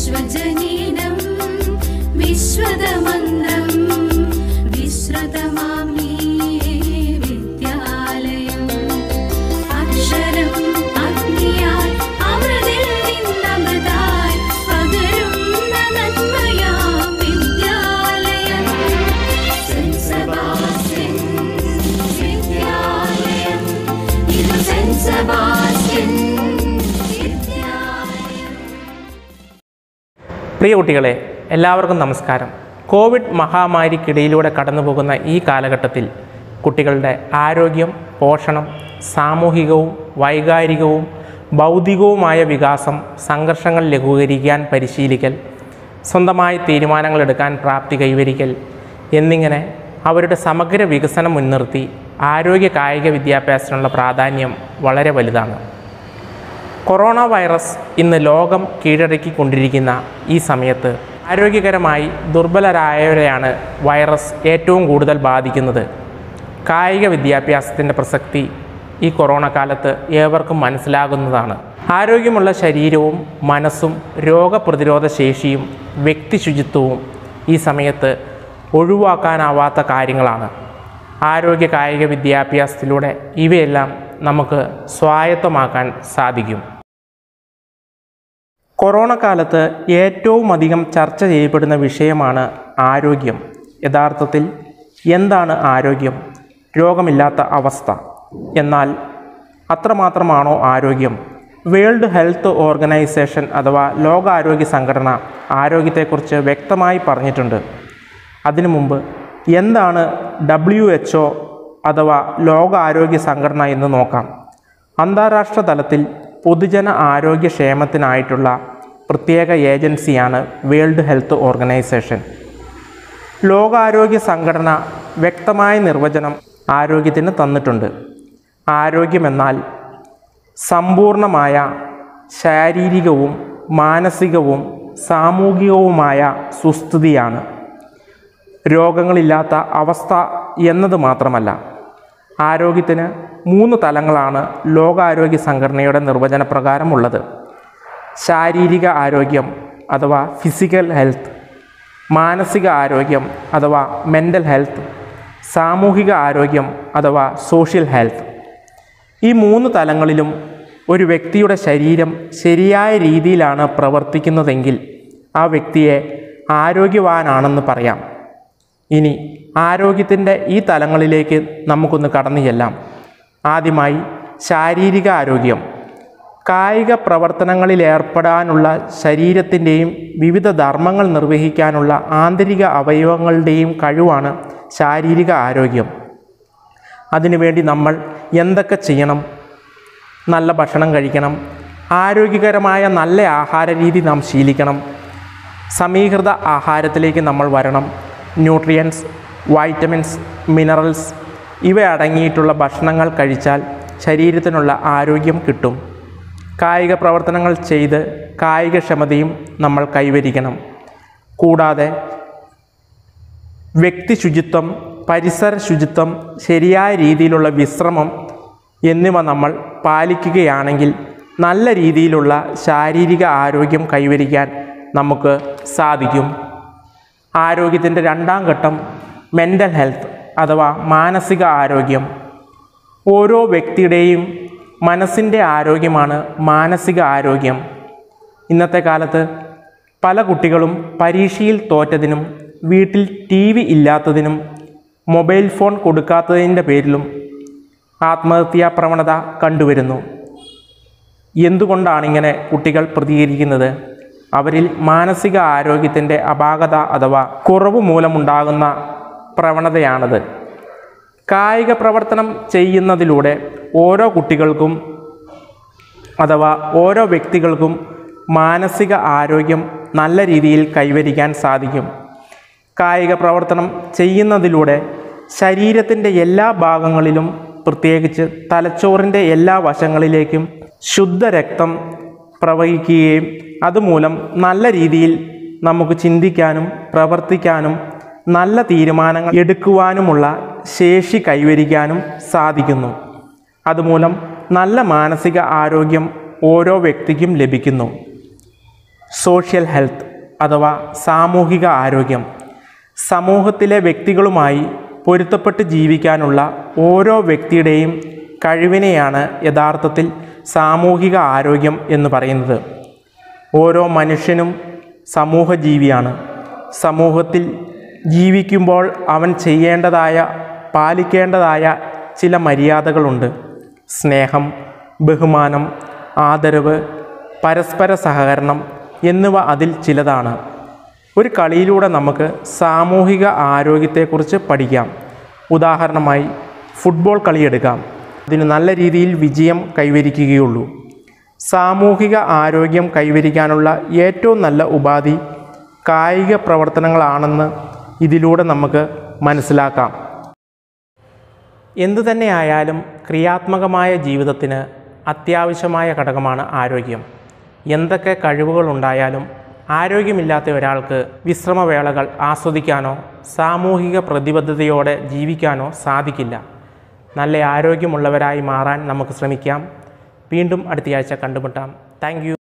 विश्वजनीनं विश्वदमन्त्रं विश्रुतमामि विद्यालयम् अक्षरम् अग्नियाय अमृതിൽ നിന്നമൃതായി പകരുന്ന നന്മയാ വിദ്യാലയം saint Sebastian വിദ്യാലയം ഇത് സെന്റ് സെബാസ്റ്റ്യൻ വിദ്യാലയം പ്രിയ കുട്ടികളെ എല്ലാവർക്കും നമസ്കാരം കോവിഡ് മഹാമാരിക്കിടയിലൂടെ കടന്നുപോകുന്ന ഈ കാലഘട്ടത്തിൽ കുട്ടികളുടെ ആരോഗ്യം പോഷണം സാമൂഹികവും വൈകാരികവും ബൗദ്ധികവുമായ വികാസം സംഘർഷങ്ങൾ ലഘൂകരിക്കാൻ പരിശീലിക്കൽ സ്വന്തമായി തീരുമാനങ്ങളെടുക്കാൻ പ്രാപ്തി കൈവരിക്കൽ എന്നിങ്ങനെ അവരുടെ സമഗ്ര വികസനം മുൻനിർത്തി ആരോഗ്യ കായിക വിദ്യാഭ്യാസത്തിനുള്ള പ്രാധാന്യം വളരെ വലുതാണ് കൊറോണ വൈറസ് ഇന്ന് ലോകം കീഴടക്കിക്കൊണ്ടിരിക്കുന്ന ഈ സമയത്ത് ആരോഗ്യകരമായി ദുർബലരായവരെയാണ് വൈറസ് ഏറ്റവും കൂടുതൽ ബാധിക്കുന്നത് കായിക വിദ്യാഭ്യാസത്തിൻ്റെ പ്രസക്തി ഈ കൊറോണ കാലത്ത് ഏവർക്കും മനസ്സിലാകുന്നതാണ് ആരോഗ്യമുള്ള ശരീരവും മനസ്സും രോഗപ്രതിരോധ ശേഷിയും വ്യക്തി ശുചിത്വവും ഈ സമയത്ത് ഒഴിവാക്കാനാവാത്ത കാര്യങ്ങളാണ് ആരോഗ്യ കായിക വിദ്യാഭ്യാസത്തിലൂടെ ഇവയെല്ലാം നമുക്ക് സ്വായത്തമാക്കാൻ സാധിക്കും കൊറോണ കാലത്ത് ഏറ്റവും അധികം ചർച്ച ചെയ്യപ്പെടുന്ന വിഷയമാണ് ആരോഗ്യം യഥാർത്ഥത്തിൽ എന്താണ് ആരോഗ്യം രോഗമില്ലാത്ത അവസ്ഥ എന്നാൽ അത്രമാത്രമാണോ ആരോഗ്യം വേൾഡ് ഹെൽത്ത് ഓർഗനൈസേഷൻ അഥവാ ലോകാരോഗ്യ സംഘടന ആരോഗ്യത്തെക്കുറിച്ച് വ്യക്തമായി പറഞ്ഞിട്ടുണ്ട് അതിനു മുമ്പ് എന്താണ് ഡബ്ല്യു എച്ച് ഒ അഥവാ ലോകാരോഗ്യ സംഘടന എന്ന് നോക്കാം അന്താരാഷ്ട്ര തലത്തിൽ പൊതുജന ആരോഗ്യക്ഷേമത്തിനായിട്ടുള്ള പ്രത്യേക ഏജൻസിയാണ് വേൾഡ് ഹെൽത്ത് ഓർഗനൈസേഷൻ ലോകാരോഗ്യ സംഘടന വ്യക്തമായ നിർവചനം ആരോഗ്യത്തിന് തന്നിട്ടുണ്ട് ആരോഗ്യമെന്നാൽ സമ്പൂർണമായ ശാരീരികവും മാനസികവും സാമൂഹികവുമായ സുസ്ഥിതിയാണ് രോഗങ്ങളില്ലാത്ത അവസ്ഥ എന്നത് മാത്രമല്ല ആരോഗ്യത്തിന് മൂന്ന് തലങ്ങളാണ് ലോകാരോഗ്യ സംഘടനയുടെ നിർവചനപ്രകാരം ഉള്ളത് ശാരീരിക ആരോഗ്യം അഥവാ ഫിസിക്കൽ ഹെൽത്ത് മാനസിക ആരോഗ്യം അഥവാ മെൻ്റൽ ഹെൽത്ത് സാമൂഹിക ആരോഗ്യം അഥവാ സോഷ്യൽ ഹെൽത്ത് ഈ മൂന്ന് തലങ്ങളിലും ഒരു വ്യക്തിയുടെ ശരീരം ശരിയായ രീതിയിലാണ് പ്രവർത്തിക്കുന്നതെങ്കിൽ ആ വ്യക്തിയെ ആരോഗ്യവാനാണെന്ന് പറയാം ഇനി ആരോഗ്യത്തിൻ്റെ ഈ തലങ്ങളിലേക്ക് നമുക്കൊന്ന് കടന്നു ചെല്ലാം ആദ്യമായി ശാരീരിക ആരോഗ്യം കായിക പ്രവർത്തനങ്ങളിൽ ഏർപ്പെടാനുള്ള ശരീരത്തിൻ്റെയും വിവിധ ധർമ്മങ്ങൾ നിർവഹിക്കാനുള്ള ആന്തരിക അവയവങ്ങളുടെയും കഴിവാണ് ശാരീരിക ആരോഗ്യം അതിനുവേണ്ടി നമ്മൾ എന്തൊക്കെ ചെയ്യണം നല്ല ഭക്ഷണം കഴിക്കണം ആരോഗ്യകരമായ നല്ല ആഹാര രീതി നാം ശീലിക്കണം സമീകൃത ആഹാരത്തിലേക്ക് നമ്മൾ വരണം ന്യൂട്രിയൻസ് വൈറ്റമിൻസ് മിനറൽസ് ഇവ അടങ്ങിയിട്ടുള്ള ഭക്ഷണങ്ങൾ കഴിച്ചാൽ ശരീരത്തിനുള്ള ആരോഗ്യം കിട്ടും കായിക പ്രവർത്തനങ്ങൾ ചെയ്ത് കായികക്ഷമതയും നമ്മൾ കൈവരിക്കണം കൂടാതെ വ്യക്തി ശുചിത്വം പരിസര ശുചിത്വം ശരിയായ രീതിയിലുള്ള വിശ്രമം എന്നിവ നമ്മൾ പാലിക്കുകയാണെങ്കിൽ നല്ല രീതിയിലുള്ള ശാരീരിക ആരോഗ്യം കൈവരിക്കാൻ നമുക്ക് സാധിക്കും ആരോഗ്യത്തിൻ്റെ രണ്ടാം ഘട്ടം മെൻ്റൽ ഹെൽത്ത് അഥവാ മാനസിക ആരോഗ്യം ഓരോ വ്യക്തിയുടെയും മനസ്സിൻ്റെ ആരോഗ്യമാണ് മാനസിക ആരോഗ്യം ഇന്നത്തെ കാലത്ത് പല കുട്ടികളും പരീക്ഷയിൽ തോറ്റതിനും വീട്ടിൽ ടി വി ഇല്ലാത്തതിനും മൊബൈൽ ഫോൺ കൊടുക്കാത്തതിൻ്റെ പേരിലും ആത്മഹത്യാ പ്രവണത കണ്ടുവരുന്നു എന്തുകൊണ്ടാണിങ്ങനെ കുട്ടികൾ പ്രതികരിക്കുന്നത് അവരിൽ മാനസിക ആരോഗ്യത്തിൻ്റെ അപാകത അഥവാ കുറവ് മൂലമുണ്ടാകുന്ന പ്രവണതയാണത് കായിക പ്രവർത്തനം ചെയ്യുന്നതിലൂടെ ഓരോ കുട്ടികൾക്കും അഥവാ ഓരോ വ്യക്തികൾക്കും മാനസിക ആരോഗ്യം നല്ല രീതിയിൽ കൈവരിക്കാൻ സാധിക്കും കായിക പ്രവർത്തനം ചെയ്യുന്നതിലൂടെ ശരീരത്തിൻ്റെ എല്ലാ ഭാഗങ്ങളിലും പ്രത്യേകിച്ച് തലച്ചോറിൻ്റെ എല്ലാ വശങ്ങളിലേക്കും ശുദ്ധരക്തം പ്രവഹിക്കുകയും അതുമൂലം നല്ല രീതിയിൽ നമുക്ക് ചിന്തിക്കാനും പ്രവർത്തിക്കാനും നല്ല തീരുമാനങ്ങൾ എടുക്കുവാനുമുള്ള ശേഷി കൈവരിക്കാനും സാധിക്കുന്നു അതുമൂലം നല്ല മാനസിക ആരോഗ്യം ഓരോ വ്യക്തിക്കും ലഭിക്കുന്നു സോഷ്യൽ ഹെൽത്ത് അഥവാ സാമൂഹിക ആരോഗ്യം സമൂഹത്തിലെ വ്യക്തികളുമായി പൊരുത്തപ്പെട്ട് ജീവിക്കാനുള്ള ഓരോ വ്യക്തിയുടെയും കഴിവിനെയാണ് യഥാർത്ഥത്തിൽ സാമൂഹിക ആരോഗ്യം എന്ന് പറയുന്നത് ഓരോ മനുഷ്യനും സമൂഹജീവിയാണ് സമൂഹത്തിൽ ജീവിക്കുമ്പോൾ അവൻ ചെയ്യേണ്ടതായ പാലിക്കേണ്ടതായ ചില മര്യാദകളുണ്ട് സ്നേഹം ബഹുമാനം ആദരവ് പരസ്പര സഹകരണം എന്നിവ അതിൽ ചിലതാണ് ഒരു കളിയിലൂടെ നമുക്ക് സാമൂഹിക ആരോഗ്യത്തെക്കുറിച്ച് പഠിക്കാം ഉദാഹരണമായി ഫുട്ബോൾ കളിയെടുക്കാം ഇതിന് നല്ല രീതിയിൽ വിജയം കൈവരിക്കുകയുള്ളൂ സാമൂഹിക ആരോഗ്യം കൈവരിക്കാനുള്ള ഏറ്റവും നല്ല ഉപാധി കായിക പ്രവർത്തനങ്ങളാണെന്ന് ഇതിലൂടെ നമുക്ക് മനസ്സിലാക്കാം എന്തു തന്നെയായാലും ക്രിയാത്മകമായ ജീവിതത്തിന് അത്യാവശ്യമായ ഘടകമാണ് ആരോഗ്യം എന്തൊക്കെ കഴിവുകളുണ്ടായാലും ആരോഗ്യമില്ലാത്ത ഒരാൾക്ക് വിശ്രമവേളകൾ ആസ്വദിക്കാനോ സാമൂഹിക പ്രതിബദ്ധതയോടെ ജീവിക്കാനോ സാധിക്കില്ല നല്ല ആരോഗ്യമുള്ളവരായി മാറാൻ നമുക്ക് ശ്രമിക്കാം വീണ്ടും അടുത്തയാഴ്ച കണ്ടുമുട്ടാം താങ്ക്